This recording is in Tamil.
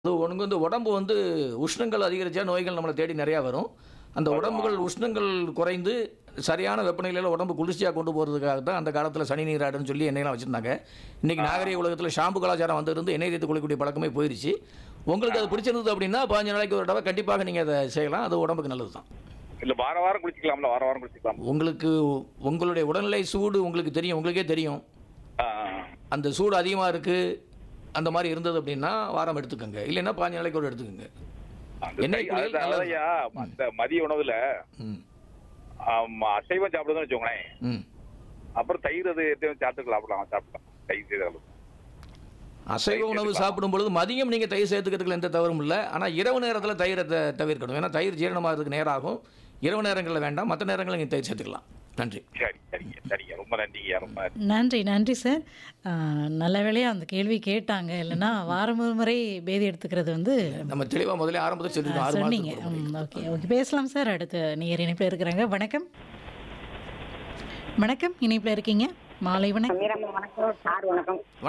அது உனக்கு வந்து உடம்பு வந்து உஷ்ணங்கள் அதிகரிச்சா நோய்கள் நம்மளை தேடி நிறையா வரும் அந்த உடம்புகள் உஷ்ணங்கள் குறைந்து சரியான வெப்பநிலையில் உடம்பு குளிர்ச்சியாக கொண்டு போகிறதுக்காக தான் அந்த காலத்தில் சனி நீராடுன்னு சொல்லி எண்ணெயெல்லாம் வச்சுருந்தாங்க இன்றைக்கி நாகரிக உலகத்தில் ஷாம்பு கலாச்சாரம் வந்திருந்து எண்ணெய் தேய்த்து குளிக்கக்கூடிய பழக்கமே போயிடுச்சு உங்களுக்கு அது பிடிச்சிருந்தது அப்படின்னா பாஞ்சு நாளைக்கு ஒரு தடவை கண்டிப்பாக நீங்கள் அதை செய்யலாம் அது உடம்புக்கு நல்லது தான் இல்ல வார வாரம் குளிச்சிக்கலாம்ல வார வாரம் குளிச்சிக்கலாம் உங்களுக்கு உங்களுடைய உடல்நிலை சூடு உங்களுக்கு தெரியும் உங்களுக்கே தெரியும் ஆ, ஆ. அந்த சூடு அதிகமாக இருக்குது அந்த மாதிரி இருந்தது அப்படின்னா வாரம் எடுத்துக்கோங்க இல்லைன்னா பாஞ்சு நாளைக்கு ஒரு எடுத்துக்கோங்க அந்த எண்ணெய் தை- குளியல் அதாவது நல்லது. அதையா, அந்த மதிய உணவுல ம் ஆம், அசைவம் சாப்பிடுதுன்னு வச்சுக்கோங்களேன் ம் அப்புறம் தயிர் அது எதையும் சாப்பிட்டுக்கலாம் சாப்பிடலாம் சாப்பிடலாம் தயிர் செய்தாலும் அசைவ உணவு சாப்பிடும் பொழுது மதியம் நீங்கள் தயிர் சேர்த்துக்கிறதுல எந்த தவறும் இல்லை ஆனால் இரவு நேரத்தில் தயிரை த- தவிர்க்கணும் ஏன்னா தயிர் ஜீரணமாகிறதுக்கு நேரம் ஆகும் இரவு நேரங்களில் வேண்டாம் மற்ற நேரங்களில் நீங்கள் தயிர் சேர்த்துக்கலாம் நன்றி சரி சரிங்க சரிங்க ரொம்ப நன்றிங்க ரொம்ப நன்றி. நன்றி நன்றி சார் ஆ, நல்ல வேளையாக அந்த கேள்வி கேட்டாங்க இல்லைன்னா வாரம் ஒரு முறை பேதி எடுத்துக்கிறது வந்து நம்ம தெளிவாக முதல்ல ஆரம்பத்தில் சொல்லிருக்கோம் ஆறு சொன்னீங்க மாதத்துக்கு ம், ஓகே ஓகே பேசலாம் சார் அடுத்து நேர் இணைப்பில் இருக்கிறாங்க வணக்கம் வணக்கம் இணைப்பில் இருக்கீங்க மாலை வணக்கம் மீரம்மா வணக்கம் சார் வணக்கம்